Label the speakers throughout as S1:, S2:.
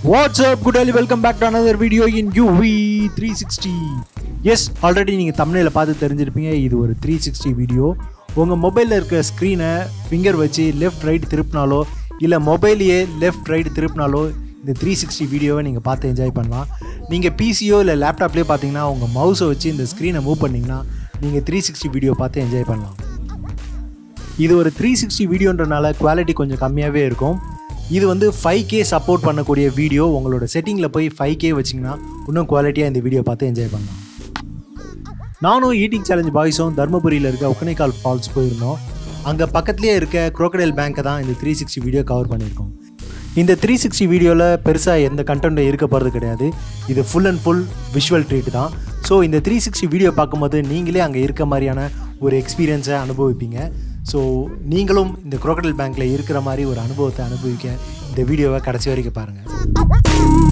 S1: Watts up good ஆலி welcome back to another video in UV three sixty S already நீங்கள் தமிழில் பார்த்து தெரிஞ்சிருப்பீங்க இது ஒரு த்ரீ சிக்ஸ்டி வீடியோ உங்கள் மொபைலில் இருக்க ஸ்க்ரீனை ஃபிங்கர் வச்சு லெஃப்ட் ரைட் திருப்பினாலோ இல்லை மொபைலையே லெஃப்ட் ரைட் திருப்பினாலோ இந்த த்ரீ சிக்ஸ்டி வீடியோவை நீங்கள் பார்த்து என்ஜாய் பண்ணலாம் நீங்கள் பிசியோ இல்லை லேப்டாப்லேயோ பார்த்தீங்கன்னா உங்கள் மவுஸை வச்சு இந்த ஸ்க்ரீனை மூவ் பண்ணிங்கன்னா நீங்கள் த்ரீ சிக்ஸ்டி வீடியோ பார்த்து என்ஜாய் பண்ணலாம் இது ஒரு த்ரீ சிக்ஸ்டி வீடியோன்றனால குவாலிட்டி கொஞ்சம் கம்மியாகவே இருக்கும் இது வந்து ஃபைவ் கே சப்போர்ட் பண்ணக்கூடிய வீடியோ உங்களோட செட்டிங்கில் போய் ஃபைவ் கே வச்சிங்கன்னா இன்னும் குவாலிட்டியாக இந்த வீடியோ பார்த்து என்ஜாய் பண்ணலாம் நானும் ஈட்டிங் சேலஞ்ச் பாய்ஸும் தருமபுரியில் இருக்க ஒக்கனைக்கால் ஃபால்ஸ் போயிருந்தோம் அங்கே பக்கத்துலேயே இருக்க crocodile பேங்க்கை தான் இந்த த்ரீ சிக்ஸ்டி வீடியோ கவர் பண்ணியிருக்கோம் இந்த த்ரீ சிக்ஸ்டி வீடியோவில் பெருசாக எந்த கண்டென்ட்டும் இருக்க போகிறது கிடையாது இது full and full visual treat தான் ஸோ இந்த த்ரீ சிக்ஸ்டி வீடியோ பார்க்கும்போது நீங்களே அங்கே இருக்க மாதிரியான ஒரு எக்ஸ்பீரியன்ஸை அனுபவிப்பீங்க ஸோ நீங்களும் இந்த crocodile பேங்க்கில் இருக்கிற மாதிரி ஒரு அனுபவத்தை அனுபவிக்க இந்த வீடியோவை கடைசி வரைக்கும் பாருங்கள்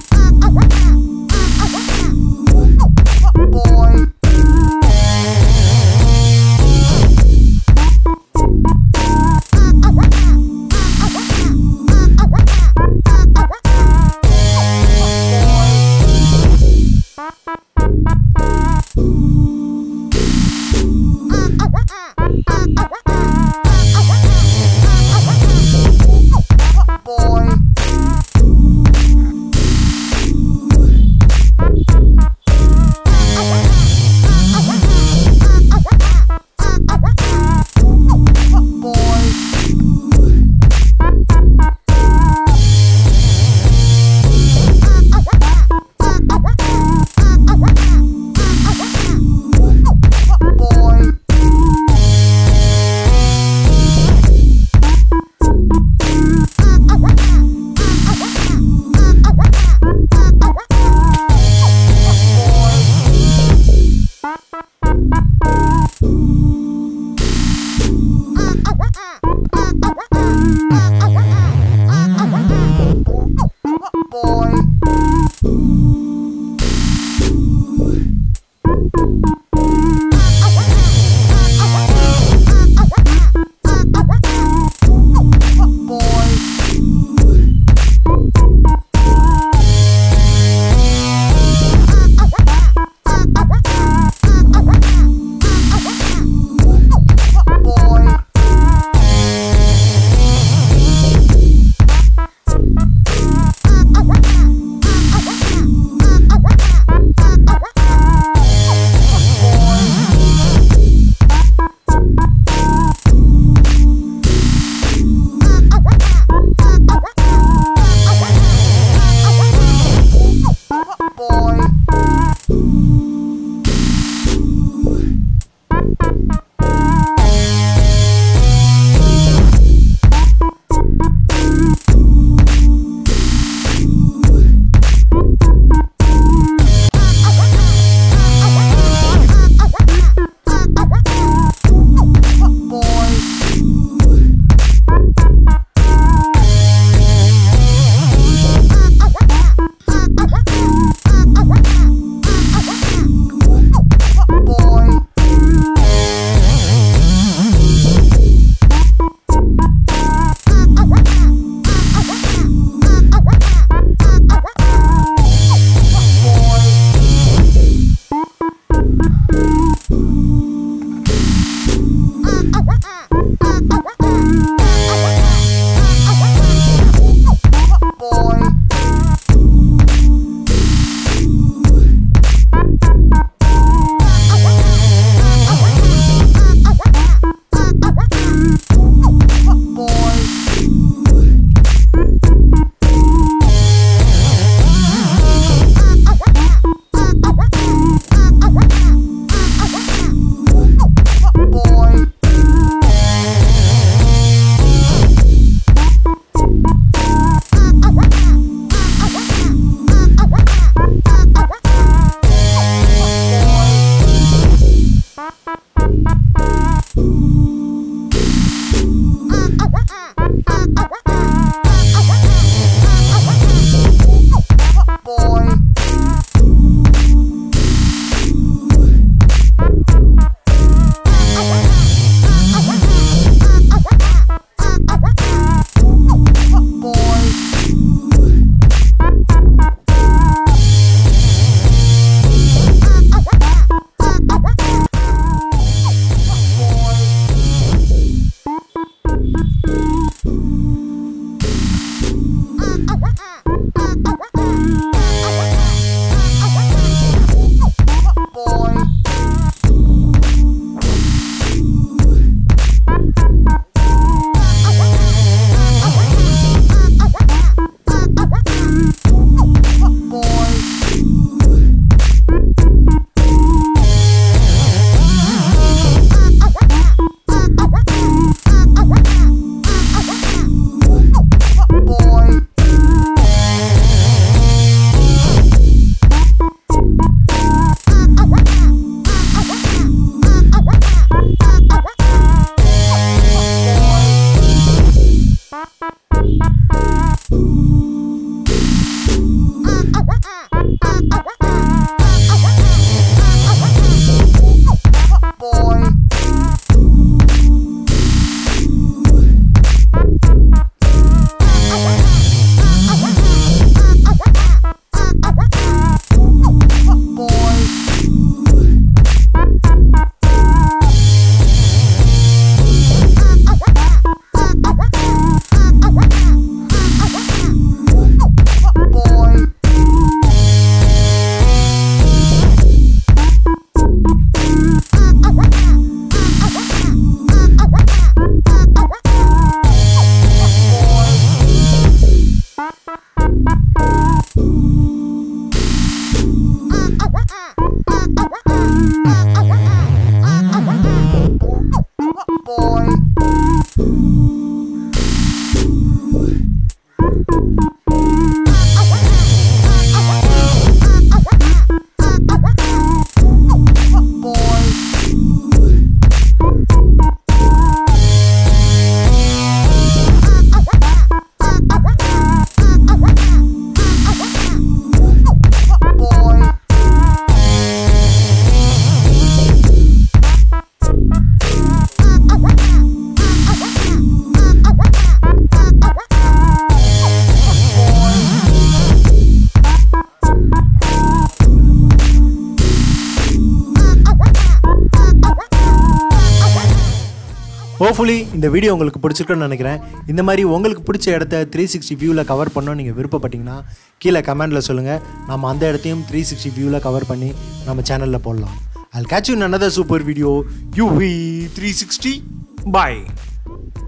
S1: ஹோப்ஃபுல்லி இந்த வீடியோ உங்களுக்கு பிடிச்சிருக்குன்னு நினைக்கிறேன் இந்த மாதிரி உங்களுக்கு பிடிச்ச இடத்த த்ரீ சிக்ஸ்டி வியூவில் கவர் பண்ணணும் நீங்கள் விருப்பப்பட்டீங்கன்னா கீழே கமெண்டில் சொல்லுங்கள் நம்ம அந்த இடத்தையும் த்ரீ சிக்ஸ்டி வியூவில் கவர் பண்ணி நம்ம சேனலில் போடலாம் I'll catch you in another super video. UV360. Bye.